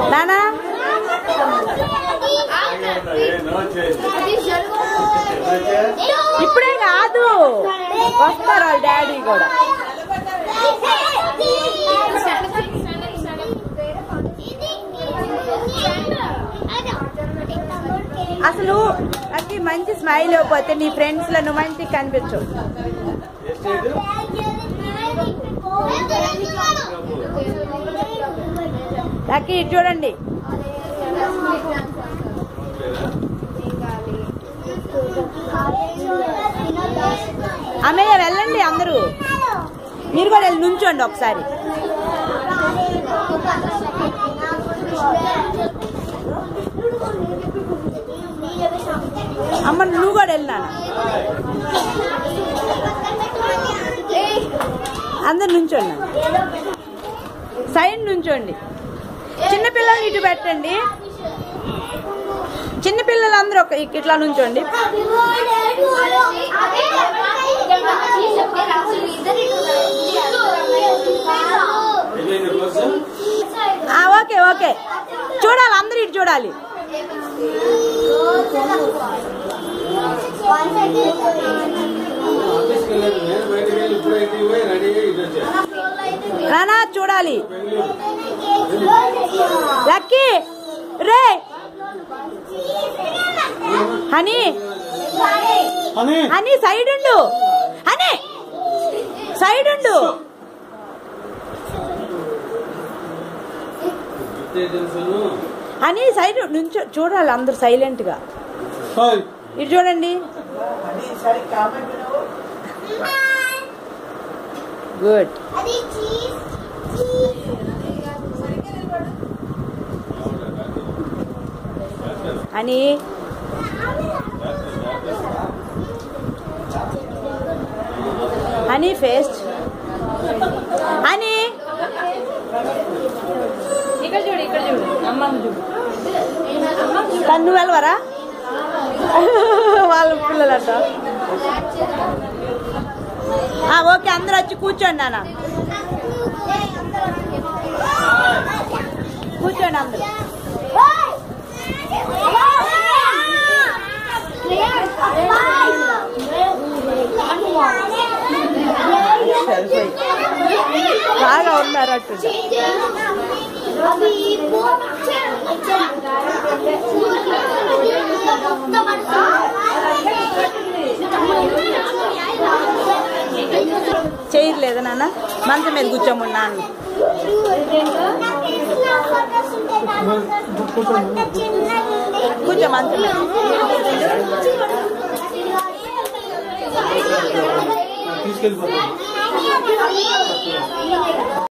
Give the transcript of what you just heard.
నానా ఇప్పుడే కాదు వస్తారు వాళ్ళ డాడీ కూడా అసలు నాకు ఈ మంచి స్మైల్ ఇవ్వకపోతే నీ ఫ్రెండ్స్ లో నువ్వు మంచిగా కనిపించు లక్కీ ఇటు చూడండి అమ్మయ్య వెళ్ళండి అందరూ మీరు కూడా వెళ్ళి నుంచోండి ఒకసారి అమ్మ నువ్వు కూడా వెళ్ళినానా అందరు నుంచోండి సైడ్ నుంచోండి చిన్నపిల్లల్ని ఇటు పెట్టండి చిన్నపిల్లలు అందరూ ఒక ఇట్లా నుంచోండి ఆ, ఓకే ఓకే చూడాలి అందరూ ఇటు చూడాలి రానా చూడాలి లక్కీ రే హనీ అని హనీ సైడ్ ఉండు హనీ సైడ్ ఉండు హనీ సైడ్ నుంచో చూడాలి అందరూ సైలెంట్ గా హాయ్ ఇటు చూడండి గుడ్ అని హనీ ఫేస్ట్ హనీ ఇక్కడ చూడు ఇక్కడ చూడు అమ్మ చూడు తను నువ్వు వెళ్ళవరా వాళ్ళ పిల్లలట ఆ, ఓకే అందరూ వచ్చి కూర్చోండి నాన్న కూర్చోండి అందరూ సరిపోయి బాగా ఉన్నారు అట్టు చేయట్లేదు నాన్న మంచం మీద కూర్చోమని నాన్న కూర్చో మంచం మీద తీసుకెళ్ళిపోతాను